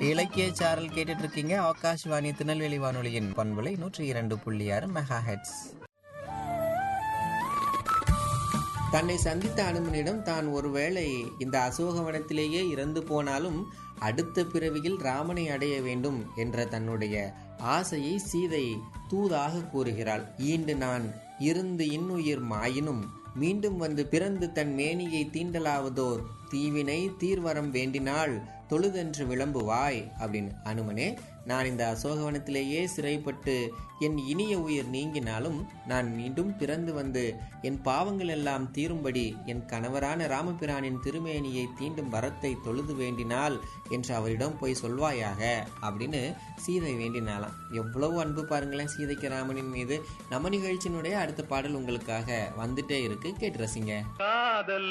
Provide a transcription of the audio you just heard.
இலக்கிய சாரல் கேட்டுட்டு இருக்கீங்க ஆகாஷ்வாணி திருநெல்வேலி வானொலியின் பண்பலை நூற்றி இரண்டு புள்ளி ஆறு மெகா ஹெட்ஸ் தன்னை சந்தித்த அனுமனிடம் தான் ஒருவேளை இந்த அசோகவனத்திலேயே இறந்து போனாலும் அடுத்த பிறவியில் ராமனை அடைய வேண்டும் என்ற தன்னுடைய ஆசையை சீதை தூதாக கூறுகிறாள் ஈண்டு நான் இருந்து இன்னுயிர் மாயினும் மீண்டும் வந்து பிறந்து தன் மேனியை தீண்டலாவதோர் தீவினை தீர்வரம் வேண்டினால் தொழுதென்று விளம்புவாய் அப்படின்னு அனுமனே நான் இந்த அசோகவனத்திலேயே சிறைப்பட்டு என் இனிய உயிர் நீங்கினாலும் நான் மீண்டும் பிறந்து வந்து என் பாவங்கள் எல்லாம் தீரும்படி என் கணவரான ராமபிரானின் திருமேனியை தீண்டும் வரத்தை தொழுது வேண்டினால் என்று அவரிடம் போய் சொல்வாயாக அப்படின்னு சீதை வேண்டினாலாம் எவ்வளவு அன்பு பாருங்களேன் சீதைக்கு ராமனின் மீது நம்ம நிகழ்ச்சியினுடைய அடுத்த பாடல் உங்களுக்காக வந்துட்டே இருக்கு கேட்டு ரசிங்க காதல்